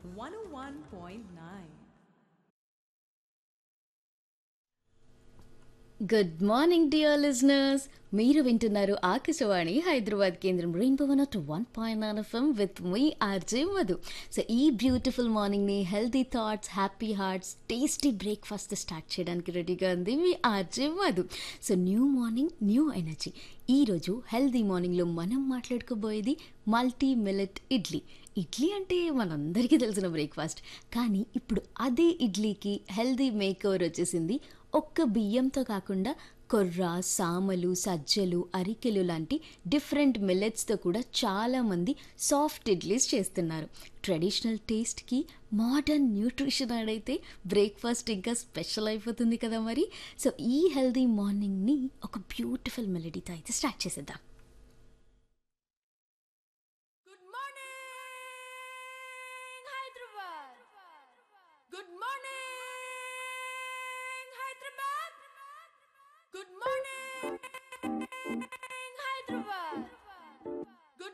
101.9. Good morning dear listeners మీరు వింటున్నారు ఆకాశవాణి హైదరాబాద్ కేంద్రం rainbow one two one point nine FM with me RJ Madhu so ఈ beautiful మార్నింగ్ని healthy thoughts happy hearts tasty breakfast start చేయడానికి రెడీగా ఉంది మీ RJ Madhu so new morning new energy ఈరోజు హెల్తీ మార్నింగ్లో మనం మాట్లాడుకోబోయేది మల్టీ మిల్లెట్ ఇడ్లీ ఇడ్లీ అంటే మనందరికీ తెలిసిన బ్రేక్ఫాస్ట్ కానీ ఇప్పుడు అదే ఇడ్లీకి హెల్దీ మేకవర్ వచ్చేసింది ఒక్క బియ్యంతో కాకుండా కొర్ర సామలు సజ్జలు అరికెలు లాంటి డిఫరెంట్ మిల్లెట్స్తో కూడా చాలామంది సాఫ్ట్ ఇడ్లీస్ చేస్తున్నారు ట్రెడిషనల్ టేస్ట్కి మోడర్న్ న్యూట్రిషన్ ఆడైతే బ్రేక్ఫాస్ట్ ఇంకా స్పెషల్ అయిపోతుంది కదా మరి సో ఈ హెల్దీ మార్నింగ్ని ఒక బ్యూటిఫుల్ మెలడీతో అయితే స్టార్ట్ చేసేద్దాం Good morning, Hyderabad. Good morning, Hyderabad. Good morning,